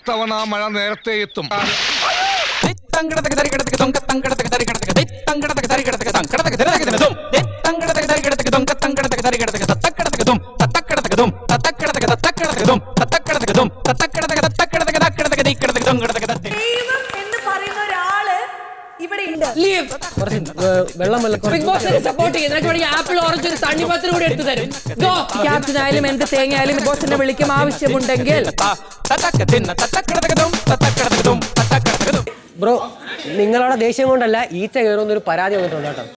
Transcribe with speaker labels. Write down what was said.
Speaker 1: തവണ മഴ നേരത്തെ എത്തും
Speaker 2: ദൈവം എന്ന് പറയുന്ന ഒരാള് ഇവിടെ ഉണ്ട്
Speaker 3: വെള്ളം
Speaker 4: ബിഗ് ബോസിനെ സപ്പോർട്ട് ചെയ്യും നിനക്ക് വേണമെങ്കിൽ ആപ്പിൾ ഓറഞ്ച് ഒരു തണ്ണിമത്തിന് കൂടി എടുത്തു തരും ഗോ
Speaker 5: ക്യാപ്റ്റൻ ആയാലും എന്ത് തേങ്ങ ആയാലും ബിഗ് ബോസിനെ വിളിക്കും ആവശ്യമുണ്ടെങ്കിൽ
Speaker 3: ബ്രോ നിങ്ങളവിടെ ദേഷ്യം കൊണ്ടല്ല ഈച്ച കയറുന്നൊരു പരാതി വന്നിട്ടുണ്ട് കേട്ടോ